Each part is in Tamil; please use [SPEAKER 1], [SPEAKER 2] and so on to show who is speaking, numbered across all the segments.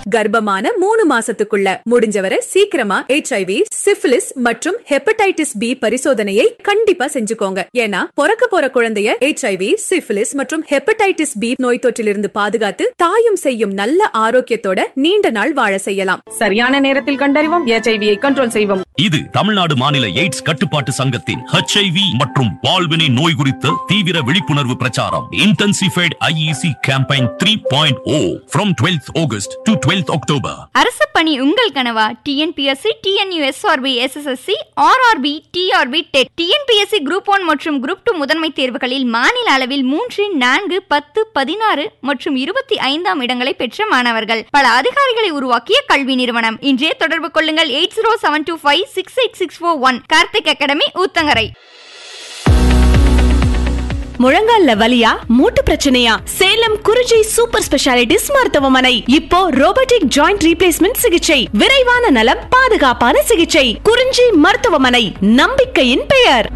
[SPEAKER 1] கர்ப்பமான மூணு மாசத்துக்குள்ள முடிஞ்சவரை சீக்கிரமா ஹெச்ஐவி சிஃபிலிஸ் மற்றும் ஹெப்படைட்டிஸ் பி பரிசோதனையை கண்டிப்பா செஞ்சுக்கோங்க ஏன்னா பிறக்க போற குழந்தைய ஹெச்ஐவி சிஃபிலிஸ் மற்றும் ஹெப்படைட்டிஸ் பி நோய் தொற்றிலிருந்து பாதுகாத்து தாயும் செய்யும் நல்ல ஆரோக்கியத்தோட நீண்ட நாள் வாழ செய்யலாம்
[SPEAKER 2] சரியான நேரத்தில் கண்டறிவோம் எச்ஐவியை கண்ட்ரோல் செய்வோம்
[SPEAKER 3] இது தமிழ்நாடு மாநில எய்ட்ஸ் கட்டுப்பாட்டு சங்கத்தின் HIV மற்றும் பால்வினை நோய் குறித்த தீவிர விழிப்புணர்வு பிரச்சாரம் intensified IEC campaign three point O from twelfth August to twelfth October
[SPEAKER 4] அரசு பணி உங்கள் கனவா TNPSC TNUSRB SSSC RRB TRB TET TNPSC group one மற்றும் குரூப் டூ முதன்மை தேர்வுகளில் மாநில அளவில் மூன்று நான்கு பத்து பதினாறு மற்றும் இருபத்தி ஐந்தாம் இடங்களை பெற்ற மாணவர்கள் பல அதிகாரிகளை உருவாக்கிய கல்வி நிறுவனம் இன்றே தொடர்பு கொள்ளுங்கள் eight zero seven two five six eight six four one Karthik academy Uthangarai
[SPEAKER 5] முழங்கால்ல வலியா மூட்டு பிரச்சனையா சேலம் குறிஞ்சி சூப்பர் ஸ்பெஷாலிட்டிஸ் மருத்துவமனை இப்போ ரோபோட்டிக் ஜாயிண்ட் ரீப்ளேஸ்மெண்ட் சிகிச்சை விரைவான நலம் பாதுகாப்பான சிகிச்சை குறிஞ்சி மருத்துவமனை நம்பிக்கையின் பெயர்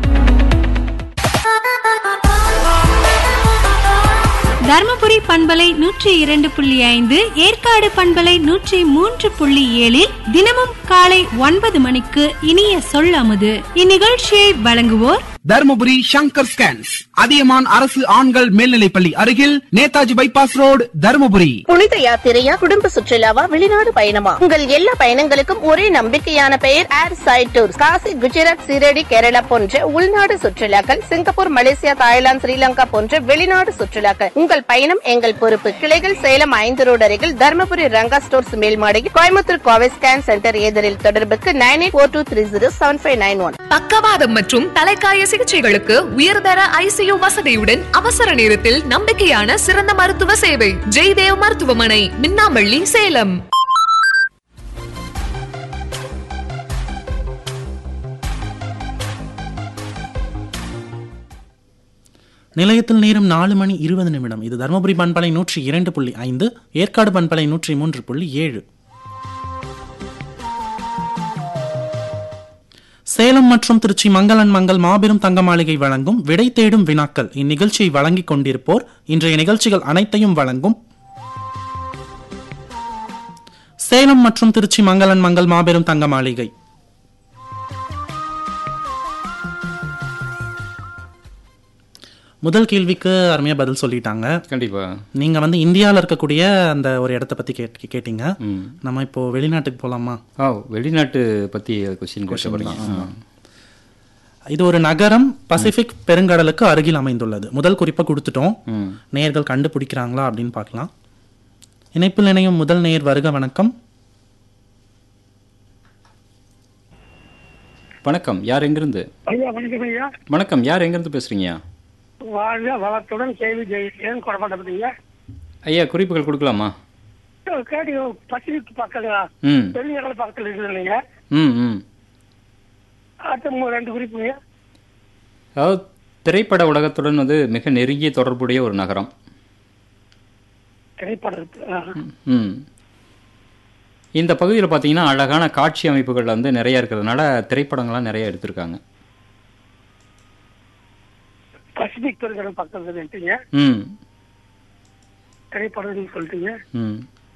[SPEAKER 6] தர்மபுரி பண்பலை நூற்றி இரண்டு புள்ளி ஐந்து ஏற்காடு பண்பலை நூற்றி மூன்று புள்ளி ஏழில் தினமும் காலை ஒன்பது மணிக்கு இனிய சொல்லமுது இந்நிகழ்ச்சியை வழங்குவோர்
[SPEAKER 7] தர்மபுரி சங்கர் ஸ்கேன்ஸ் அதியமான் அரசு ஆண்கள் மேல்நிலைப்பள்ளி அருகில் நேதாஜி பைபாஸ் ரோடு தர்மபுரி
[SPEAKER 8] புனித யாத்திரையா குடும்ப சுற்றுலாவா வெளிநாடு பயணமா உங்கள் எல்லா பயணங்களுக்கும் ஒரே நம்பிக்கையான பெயர் air side tour Kashi Gujarat Shirdi Kerala போன்ற உள்நாடு சுற்றுலாக்கள் சிங்கப்பூர் மலேசியா தாய்லாந்து ஸ்ரீலங்கா போன்ற வெளிநாடு சுற்றுலாக்கள் உங்கள் பயணம் எங்கள் பொறுப்பு கிளைகள் சேலம் ஐந்து ரோடு அருகில் தர்மபுரி ரங்கா ஸ்டோர்ஸ் மேல்மாடியில் கோயம்புத்தூர் கோவை ஸ்கேன் சென்டர் எதிரில் தொடர்புக்கு nine eight four two three zero seven five nine one
[SPEAKER 9] பக்கவாதம் மற்றும் தலைக்காய சிகிச்சைகளுக்கு உயர்தர ஐசியு வசதியுடன் அவசர நேரத்தில் நம்பிக்கையான சிறந்த மருத்துவ சேவை ஜெய்தேவ் மருத்துவமனை மின்னாமள்ளி சேலம்
[SPEAKER 10] நிலையத்தில் நேரம் நாலு மணி இருபது நிமிடம் இது தருமபுரி பண்பலை நூற்றி இரண்டு புள்ளி ஐந்து ஏற்காடு பண்பலை நூற்றி மூன்று புள்ளி ஏழு சேலம் மற்றும் திருச்சி மங்களன் மங்கள் மாபெரும் தங்க மாளிகை வழங்கும் விடை தேடும் வினாக்கள் இந்நிகழ்ச்சியை வழங்கிக் கொண்டிருப்போர் இன்றைய நிகழ்ச்சிகள் அனைத்தையும் வழங்கும் சேலம் மற்றும் திருச்சி மங்களன் மங்கள் மாபெரும் தங்க மாளிகை முதல் கேள்விக்கு அருமையா பதில் சொல்லிட்டாங்க
[SPEAKER 11] கண்டிப்பா
[SPEAKER 10] நீங்க வந்து இந்தியாவில் இருக்கக்கூடிய அந்த ஒரு இடத்த பத்தி கேட் கேட்டீங்க
[SPEAKER 11] ம்.
[SPEAKER 10] நம்ம இப்போ வெளிநாட்டுக்கு போலாமா
[SPEAKER 11] ஆ வெளிநாட்டு பத்தி கொஸ்டின் கேட்கப்படுங்க
[SPEAKER 10] இது ஒரு நகரம் பசிபிக் பெருங்கடலுக்கு அருகில் அமைந்துள்ளது முதல் குறிப்பை கொடுத்துட்டோம்
[SPEAKER 11] ம்
[SPEAKER 10] நேயர்கள் கண்டுபிடிக்கிறாங்களா அப்படின்னு பார்க்கலாம் இணைப்பில் இணையும் முதல் நேயர் வருக வணக்கம்
[SPEAKER 11] வணக்கம் யார் எங்கிருந்து
[SPEAKER 12] ஐயா வணக்கம் ஐயா
[SPEAKER 11] வணக்கம் யார் எங்கிருந்து பேசுறீங்க
[SPEAKER 12] வாழ்க வளத்துடன் கேள்வி ஜெயிக்கிறேன் கொடமாட்டப்பட்டீங்க
[SPEAKER 11] ஐயா குறிப்புகள் கொடுக்கலாமா
[SPEAKER 12] கேட்டு பசிபிக் பக்கத்துல
[SPEAKER 11] ம்
[SPEAKER 12] பெருங்கடல் பக்கத்துல இருக்குது இல்லைங்க
[SPEAKER 11] ம் ம்
[SPEAKER 12] அடுத்த மூ- ரெண்டு குறிப்புங்க
[SPEAKER 11] அதாவது திரைப்பட உலகத்துடன் வந்து மிக நெருங்கிய தொடர்புடைய ஒரு நகரம்
[SPEAKER 12] திரைப்படத்து ஆ.
[SPEAKER 11] ம் இந்த பகுதியில் பார்த்தீங்கன்னா அழகான காட்சி அமைப்புகள் வந்து நிறைய இருக்கிறதுனால திரைப்படங்கள்லாம் நிறைய எடுத்திருக்காங்க
[SPEAKER 12] பசிபிக் பெருங்கடல் பக்கத்துல
[SPEAKER 11] ம்
[SPEAKER 12] திரைப்படம் சொல்லிட்டீங்க
[SPEAKER 11] ம்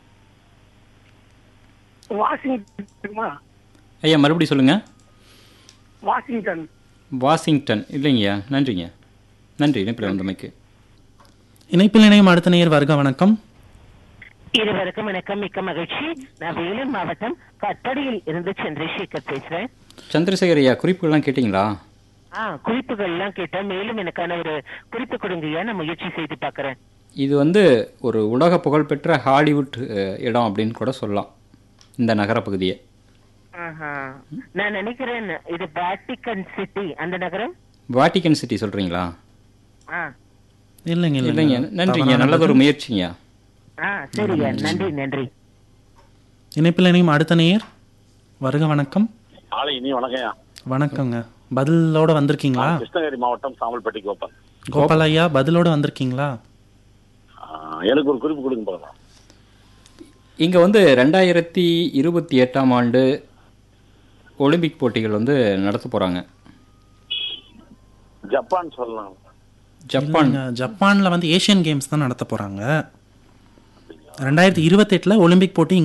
[SPEAKER 12] வாஷிங்டன் தெரியுமா?
[SPEAKER 11] ஐயா மறுபடியும் சொல்லுங்கள்
[SPEAKER 12] வாஷிங்டன்
[SPEAKER 11] வாஷிங்டன் இல்லைங்கய்யா நன்றிங்க நன்றி இணைப்பில் வந்தமைக்கு
[SPEAKER 10] இணைப்பில் இணையும் அடுத்த நேயர் வருக வணக்கம்
[SPEAKER 13] இருவருக்கும் வணக்கம் மிக்க மகிழ்ச்சி நான் வேலூர் மாவட்டம் கட்டடியில் இருந்து சந்திரசேகர் பேசுறேன்
[SPEAKER 11] சந்திரசேகர் ஐயா குறிப்புகள்லாம் கேட்டிங்களா
[SPEAKER 13] ஆ குறிப்புகள் எல்லாம் கேட்டேன் மேலும் எனக்கான ஒரு குறிப்பு கொடுங்கய்யா நான் முயற்சி செய்து பார்க்கறேன்
[SPEAKER 11] இது வந்து ஒரு உலக புகழ்பெற்ற ஹாலிவுட் அஹ், இடம் அப்படின்னு கூட சொல்லலாம் இந்த நகர பகுதியை
[SPEAKER 13] ஆஹா. நான் நினைக்கிறேன் இது வேட்டிகன் சிட்டி அந்த நகரம்
[SPEAKER 11] வாட்டிகன் சிட்டி சொல்றீங்களா
[SPEAKER 13] ஆ
[SPEAKER 10] இல்லைங்க
[SPEAKER 11] இல்லைங்க நன்றிங்க
[SPEAKER 10] தவறான
[SPEAKER 11] நல்லதொரு
[SPEAKER 10] பதில்.
[SPEAKER 11] முயற்சிங்க
[SPEAKER 13] ஆ சரிங்க நன்றி நன்றி
[SPEAKER 10] இணைப்பில் இணையும் அடுத்த நேயர் வருக வணக்கம்
[SPEAKER 14] நாளை இனி வணக்கம்யா
[SPEAKER 10] வணக்கங்க பதிலோட வந்திருக்கீங்களா
[SPEAKER 14] நான் கிருஷ்ணகிரி மாவட்டம் சாமல்பட்டி கோப்பன்
[SPEAKER 10] கோபால் ஐயா பதிலோட வந்திருக்கீங்களா
[SPEAKER 14] ஆஹ் எனக்கு ஒரு குறிப்பு கொடுங்க பார்க்கலாம்
[SPEAKER 11] இங்க வந்து ரெண்டாயிரத்தி இருபத்தி எட்டாம் ஆண்டு ஒலிம்பிக் போட்டிகள் வந்து நடத்த போறாங்க
[SPEAKER 14] ஜப்பான் சொல்லலாம்
[SPEAKER 11] ஜப்பான்
[SPEAKER 10] இல்லைங்க, ஜப்பான்ல வந்து ஏசியன் கேம்ஸ் தான் நடத்த போறாங்க ரெண்டாயிரத்தி இருபத்தெட்டுல ஒலிம்பிக் போட்டி